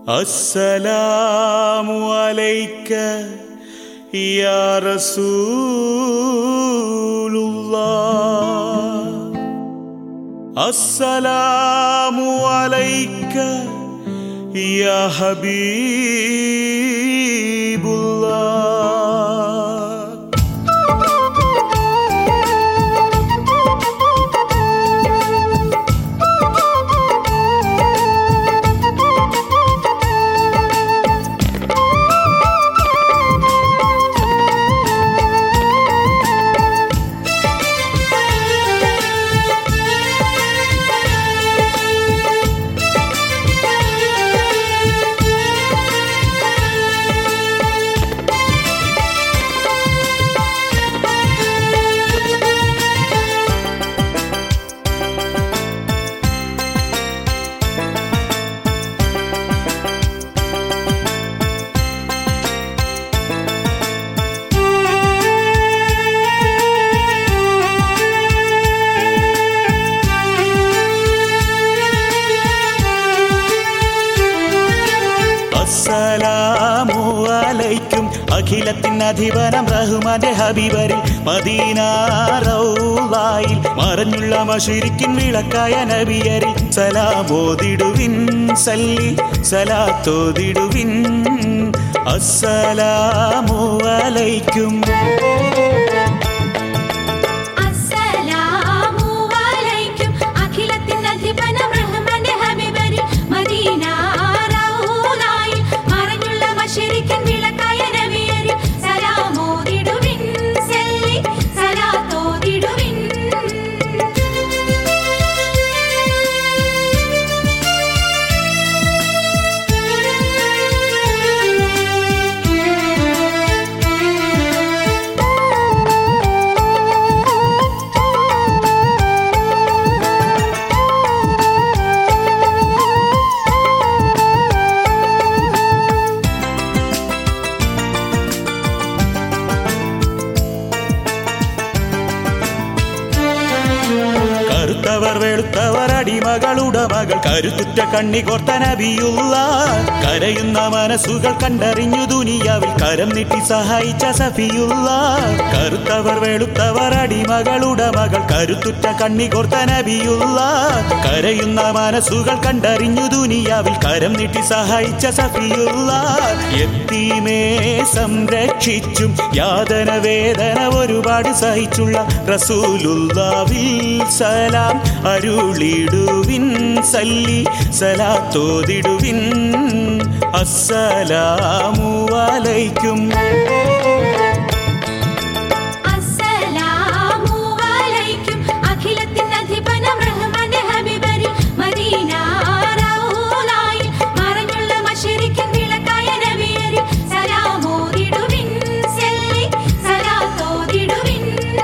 السلام عليك يا رسول الله السلام عليك يا حبيب الله അസ്സലാമു അലൈക്കും അഖിലത്തിൻ അധിപനം റഹ്മാന്റെ ഹബീബരിൽ മദീന റൗളായിൽ മറഞ്ഞുള്ള മഷിരിക്കിൻ വിളക്കായ നബിയരിൽ സലാമോദിടുവിൻ സല്ലി സലാത്തോദിടുവിൻ അസ്സലാമു അലൈക്കും അസ്സലാമു അലൈക്കും അഖിലത്തിൻ അധിപനം റഹ്മാന്റെ ഹബീബരിൽ മദീന റൗളായിൽ മറഞ്ഞുള്ള മശരിക്കൻ വിളക്കായ നബിയരിൽ സലാമോദിടുവിൻ സല്ലി സലാത്തോദിടുവിൻ കറുത്തവർ വെളുത്തവർ അടിമകളുടെ മകൾ കരുത്തുറ്റ കണ്ണി കോർത്ത നബിയുള്ള കരയുന്ന മനസ്സുകൾ കണ്ടറിഞ്ഞു ദുനിയാവിൽ കരം നീട്ടി സഹായിച്ച സഫിയുള്ള കറുത്തവർ വെളുത്തവർ അടിമകളുടെ മകൾ കരുത്തുറ്റ കണ്ണി കോർത്ത നബിയുള്ള കരയുന്ന മനസ്സുകൾ കണ്ടറിഞ്ഞു ദുനിയാവിൽ കരം നീട്ടി സഹായിച്ച സഫിയുള്ള എത്തീമേ സംരക്ഷിച്ചും യാതന വേദന ഒരുപാട് സഹിച്ചുള്ള റസൂലുള്ളാവിൽ സലാം അരുളിടുവിൻ സല്ലി സലാത്തോതിടുവിൻ അസ്സലാമു അലൈക്കും അസ്സലാമു അലൈക്കും അഖിലത്തിൻ അധിപനം റഹ്മാന്റെ ഹബീബരിൽ മദീന റൗളായിൽ മറഞ്ഞുള്ള മശരിക്കൻ വിളക്കായ നബിയരിൽ സലാമോദിടുവിൻ സല്ലി സലാത്തോദിടുവിൻ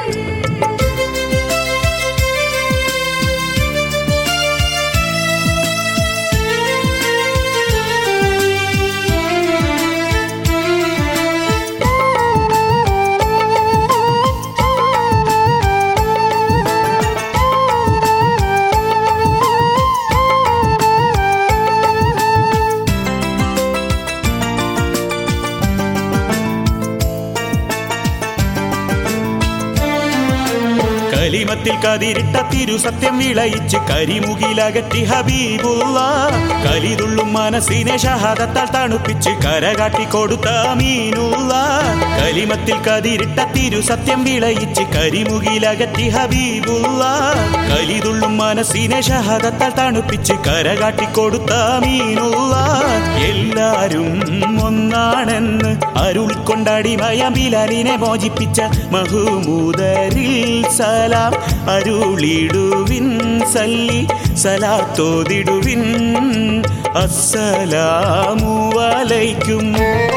കലിമത്തിൽ കതിരിട്ട തിരുസത്യം വിളയിച്ച് കരിമുകിലകറ്റി ഹബീബുള്ള കലിതുള്ളും മനസ്സിനെ ഷഹാദത്താൽ തണുപ്പിച്ച് കരകാട്ടി കൊടുത്ത മീനുള്ള കലിമത്തിൽ കതിരിട്ട തിരുസത്യം വിളയിച്ച് കരിമുകിലകറ്റി ഹബീബുള്ള കലിതുള്ളും മനസ്സിനെ ഷഹാദത്താൽ തണുപ്പിച്ച് കരകാട്ടി കൊടുത്ത മീനുള്ള എല്ലാരും ഒന്നാണെന്ന് അരുളിക്കൊണ്ടടിമയ ബിലാലിനെ മോചിപ്പിച്ച മഹൂമൂദരിൽ സലാം അരുളിടുവിൻ സല്ലി സലാത്തോതിടുവിൻ അസ്സലാമു അലൈക്കും